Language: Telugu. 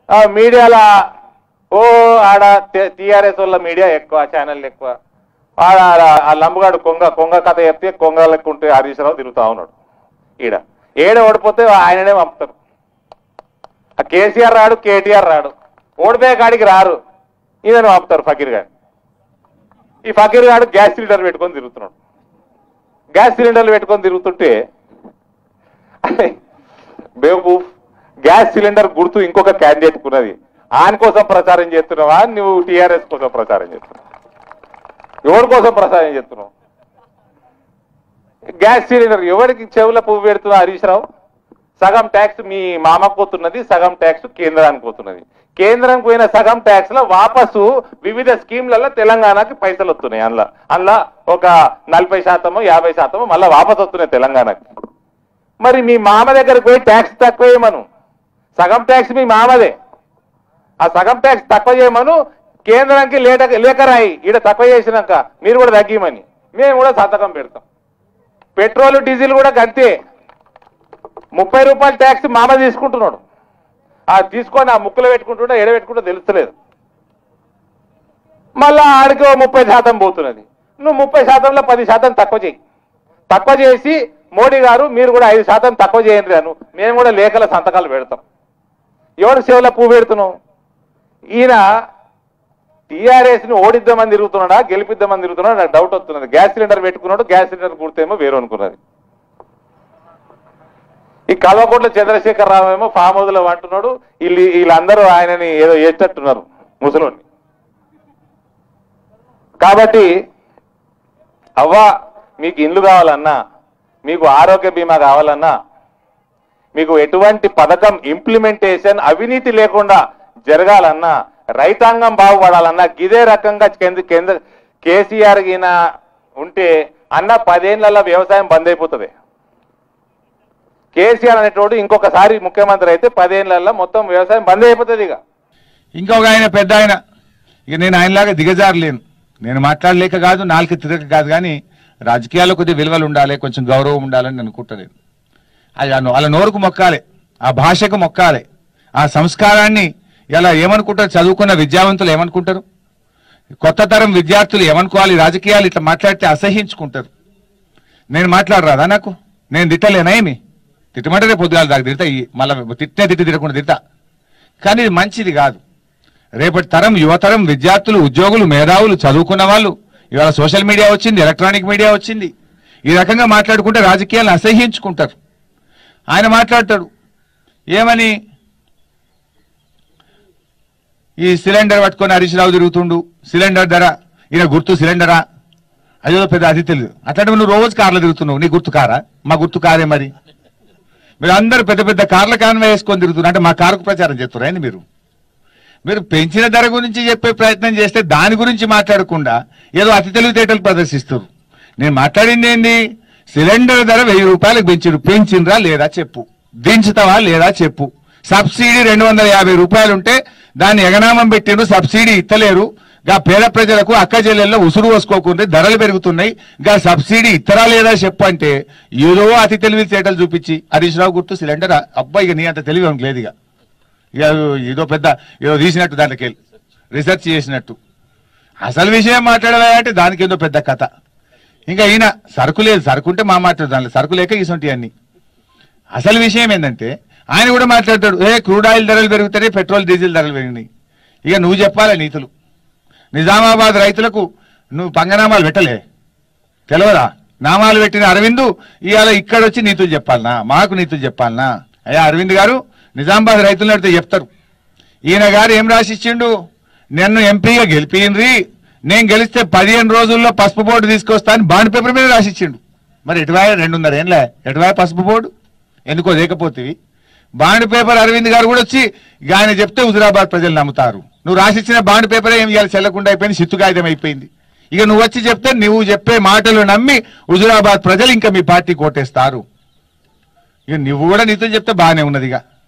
ఆ మీడియాలో ఓ ఆడ టీఆర్ఎస్ వాళ్ళ మీడియా ఎక్కువ ఛానల్ ఎక్కువ ఆడ ఆడ ఆ లంబగాడు కొంగ కొంగ కథ చెప్తే కొంగ లెక్కుంటే హరీష్ రావు తిరుగుతా ఉన్నాడు ఈడ ఏడ ఓడిపోతే ఆయననే పంపుతారు ఆ కేసీఆర్ రాడు కేటీఆర్ రాడు ఓడిపోయే కాడికి రారు ఈయన పంపుతారు ఫకీర్ గారు ఈ ఫకీర్ గాడు గ్యాస్ సిలిండర్ పెట్టుకొని తిరుగుతున్నాడు గ్యాస్ సిలిండర్లు పెట్టుకొని తిరుగుతుంటే బేవూఫ్ గ్యాస్ సిలిండర్ గుర్తు ఇంకొక క్యాండిడేట్ ఉన్నది ఆయన కోసం ప్రచారం చేస్తున్నావా నువ్వు టీఆర్ఎస్ కోసం ప్రచారం చేస్తున్నావు ఎవరి కోసం ప్రచారం చేస్తున్నావు గ్యాస్ సిలిండర్ ఎవరికి చెవుల పువ్వు పెడుతున్నావు హరీష్ రావు సగం ట్యాక్స్ మీ మామకు పోతున్నది సగం ట్యాక్స్ కేంద్రానికి పోతున్నది కేంద్రానికి పోయిన సగం ట్యాక్స్ లో వాపసు వివిధ స్కీమ్లలో తెలంగాణకి పైసలు వస్తున్నాయి అందులో అందులో ఒక నలభై శాతము యాభై శాతము మళ్ళీ వాపసు వస్తున్నాయి తెలంగాణకి మరి మీ మామ దగ్గరకు పోయి ట్యాక్స్ తక్కువ చేయమను సగం ట్యాక్స్ మీ మామదే ఆ సగం ట్యాక్స్ తక్కువ చేయమను కేంద్రానికి లేట లేఖ రాయి ఈడ తక్కువ చేసినాక మీరు కూడా తగ్గిమని మేము కూడా సంతకం పెడతాం పెట్రోల్ డీజిల్ కూడా గంతే ముప్పై రూపాయల ట్యాక్స్ మామ తీసుకుంటున్నాడు ఆ తీసుకొని ఆ ముక్కులో పెట్టుకుంటుంటే ఎడ పెట్టుకుంటూ తెలుస్తలేదు మళ్ళా ఆడికి ఓ ముప్పై శాతం పోతున్నది నువ్వు ముప్పై శాతంలో పది శాతం తక్కువ చేయి తక్కువ చేసి మోడీ గారు మీరు కూడా ఐదు శాతం తక్కువ చేయండి అను మేము కూడా లేఖల సంతకాలు పెడతాం ఎవరు సేవలో పువ్వు పెడుతున్నావు ఈయన టీఆర్ఎస్ ని ఓడిద్దామని తిరుగుతున్నాడా గెలిపిద్దామని తిరుగుతున్నాడా నాకు డౌట్ వస్తున్నది గ్యాస్ సిలిండర్ పెట్టుకున్నాడు గ్యాస్ సిలిండర్ గుర్తేమో వేరు అనుకున్నది ఈ కల్వకోట్ల చంద్రశేఖర్ రావు ఏమో ఫామ్ హౌస్ లో అంటున్నాడు వీళ్ళు వీళ్ళందరూ ఆయనని ఏదో చేసేటట్టున్నారు ముసలోని కాబట్టి అవ్వ మీకు ఇల్లు కావాలన్నా మీకు ఆరోగ్య బీమా కావాలన్నా మీకు ఎటువంటి పథకం ఇంప్లిమెంటేషన్ అవినీతి లేకుండా జరగాలన్నా రైతాంగం బాగుపడాలన్నా ఇదే రకంగా కేంద్ర కేంద్ర కేసీఆర్ గిన ఉంటే అన్న పదేళ్లలో వ్యవసాయం బంద్ అయిపోతుంది కేసీఆర్ అనేటోడు ఇంకొకసారి ముఖ్యమంత్రి అయితే పదేళ్లలో మొత్తం వ్యవసాయం బంద్ అయిపోతుంది ఇక ఇంకొక ఆయన పెద్ద ఆయన ఇక నేను ఆయనలాగా దిగజారలేను నేను మాట్లాడలేక కాదు నాలుగు తిరగక కాదు కానీ రాజకీయాల్లో కొద్దిగా విలువలు ఉండాలి కొంచెం గౌరవం ఉండాలని నేను అనుకుంటలేదు అది ఆ నో- వాళ్ళ నోరుకు మొక్కాలి ఆ భాషకు మొక్కాలి ఆ సంస్కారాన్ని ఇలా ఏమనుకుంటారు చదువుకున్న విద్యావంతులు ఏమనుకుంటారు కొత్త తరం విద్యార్థులు ఏమనుకోవాలి రాజకీయాలు ఇట్లా మాట్లాడితే అసహించుకుంటారు నేను మాట్లాడరాదా నాకు నేను తిట్టలేనా ఏమి తిట్టమంటే రేపు పొద్దుగాల దాకా తిడతా ఈ- మళ్ళా తిట్టే తిట్టి తిట్టకుండా తిడతా కానీ ఇది మంచిది కాదు రేపటి తరం యువతరం విద్యార్థులు ఉద్యోగులు మేధావులు చదువుకున్న వాళ్ళు ఇవాళ సోషల్ మీడియా వచ్చింది ఎలక్ట్రానిక్ మీడియా వచ్చింది ఈ రకంగా మాట్లాడుకుంటే రాజకీయాలను అసహ్యించుకుంటారు ఆయన మాట్లాడతాడు ఏమని ఈ సిలిండర్ పట్టుకొని హరీష్ రావు తిరుగుతుండు సిలిండర్ ధర ఈయన గుర్తు సిలిండరా అదేదో పెద్ద అది తెలియదు అట్లాంటి నువ్వు రోజు కార్లో తిరుగుతున్నావు నీ గుర్తు కారా మా గుర్తు కారే మరి మీరు అందరు పెద్ద పెద్ద కార్ల కాన్వే వేసుకొని తిరుగుతున్నారు అంటే మా కారుకు ప్రచారం చేస్తున్నారు మీరు మీరు పెంచిన ధర గురించి చెప్పే ప్రయత్నం చేస్తే దాని గురించి మాట్లాడకుండా ఏదో అతి తెలివితేటలు ప్రదర్శిస్తారు నేను మాట్లాడింది ఏంది సిలిండర్ ధర వెయ్యి రూపాయలకు పెంచారు పెంచిండ్రా లేదా చెప్పు దించుతావా లేదా చెప్పు సబ్సిడీ రెండు వందల యాభై రూపాయలు ఉంటే దాన్ని ఎగనామం పెట్టిండ్రు సబ్సిడీ ఇత్తలేరు గా పేద ప్రజలకు అక్క చెల్లెల్లో ఉసురు పోసుకోకుండా ధరలు పెరుగుతున్నాయి గా సబ్సిడీ ఇత్తరా లేదా చెప్పు అంటే ఏదో అతి తెలివితేటలు చూపించి హరీష్ రావు గుర్తు సిలిండర్ అబ్బాయి ఇక నీ అంత తెలివి మనకు లేదు ఇక ఇక ఏదో పెద్ద ఏదో తీసినట్టు దాంట్లోకి వెళ్ళి రీసెర్చ్ చేసినట్టు అసలు విషయం మాట్లాడవా అంటే దానికి ఏదో పెద్ద కథ ఇంకా ఈయన సరుకు లేదు సరుకు ఉంటే మా మాట్లాడు దాంట్లో సరుకు లేక ఇసొంటి అన్ని అసలు విషయం ఏంటంటే ఆయన కూడా మాట్లాడతాడు ఏ క్రూడ్ ఆయిల్ ధరలు పెరుగుతాయి పెట్రోల్ డీజిల్ ధరలు పెరిగినాయి ఇక నువ్వు చెప్పాలి నీతులు నిజామాబాద్ రైతులకు నువ్వు పంగనామాలు పెట్టలే తెలియదా నామాలు పెట్టిన అరవింద్ ఇవాళ ఇక్కడ వచ్చి నీతులు చెప్పాలనా మాకు నీతులు చెప్పాలనా అయ్యా అరవింద్ గారు నిజామాబాద్ రైతులు అడిగితే చెప్తారు ఈయన గారు ఏం రాసిచ్చిండు నన్ను ఎంపీగా గెలిపినరి నేను గెలిస్తే పదిహేను రోజుల్లో పసుపు బోర్డు తీసుకొస్తా అని బాండ్ పేపర్ మీద రాసిచ్చిండు మరి ఎటువాయ రెండున్నర ఏంలే ఎటువాయ పసుపు బోర్డు ఎందుకో లేకపోతేవి బాండ్ పేపర్ అరవింద్ గారు కూడా వచ్చి ఇక ఆయన చెప్తే హుజురాబాద్ ప్రజలు నమ్ముతారు నువ్వు రాసిచ్చిన బాండ్ పేపర్ ఏం ఇవాళ చెల్లకుండా అయిపోయింది సిత్తు కాగితం అయిపోయింది ఇక నువ్వు వచ్చి చెప్తే నువ్వు చెప్పే మాటలు నమ్మి హుజురాబాద్ ప్రజలు ఇంకా మీ పార్టీ కోటేస్తారు ఇక నువ్వు కూడా నీతో చెప్తే బాగానే ఉన్నది ఇక